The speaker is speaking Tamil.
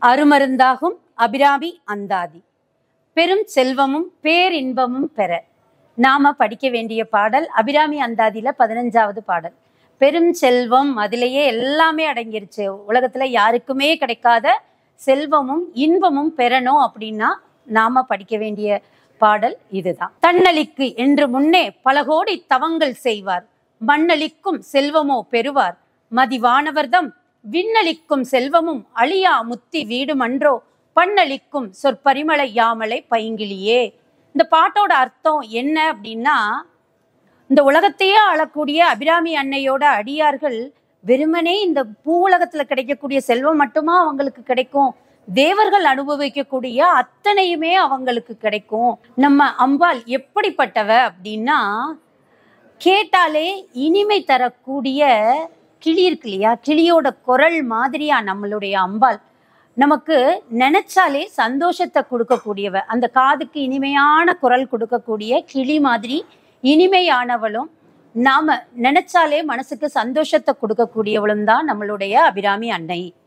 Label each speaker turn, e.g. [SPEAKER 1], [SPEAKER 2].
[SPEAKER 1] அருமருந்தாகும் அபிராமி அந்தாதி பெரும் செல்வமும் பேரின்பமும் பெற நாம படிக்க வேண்டிய பாடல் அபிராமி அந்தாதியில பதினஞ்சாவது பாடல் பெரும் செல்வம் அதிலேயே எல்லாமே அடங்கிருச்சு உலகத்துல யாருக்குமே கிடைக்காத செல்வமும் இன்பமும் பெறணும் அப்படின்னா நாம படிக்க வேண்டிய பாடல் இதுதான் தன்னலிக்கு என்று முன்னே பல கோடி தவங்கள் செய்வார் மண்ணளிக்கும் செல்வமோ பெறுவார் மதிவானவர்தம் விண்ணளிக்கும் செல்வமும் அழியா முத்தி வீடுமன்றோ பண்ணளிக்கும் சொற்பரிமள யாமலை பைங்கிலியே இந்த பாட்டோட அர்த்தம் என்ன அப்படின்னா இந்த உலகத்தையே ஆளக்கூடிய அபிராமி அன்னையோட அடியார்கள் வெறுமனே இந்த பூ உலகத்துல கிடைக்கக்கூடிய செல்வம் மட்டுமா அவங்களுக்கு கிடைக்கும் தேவர்கள் அனுபவிக்கக்கூடிய அத்தனையுமே அவங்களுக்கு கிடைக்கும் நம்ம அம்பாள் எப்படிப்பட்டவ அப்படின்னா கேட்டாலே இனிமை தரக்கூடிய கிளி இருக்கு இல்லையா கிளியோட குரல் மாதிரியா நம்மளுடைய அம்பாள் நமக்கு நினைச்சாலே சந்தோஷத்தை கொடுக்கக்கூடியவ அந்த காதுக்கு இனிமையான குரல் கொடுக்கக்கூடிய கிளி மாதிரி இனிமையானவளும் நாம நினைச்சாலே மனசுக்கு சந்தோஷத்தை கொடுக்கக்கூடியவளும் தான் நம்மளுடைய அபிராமி அன்னை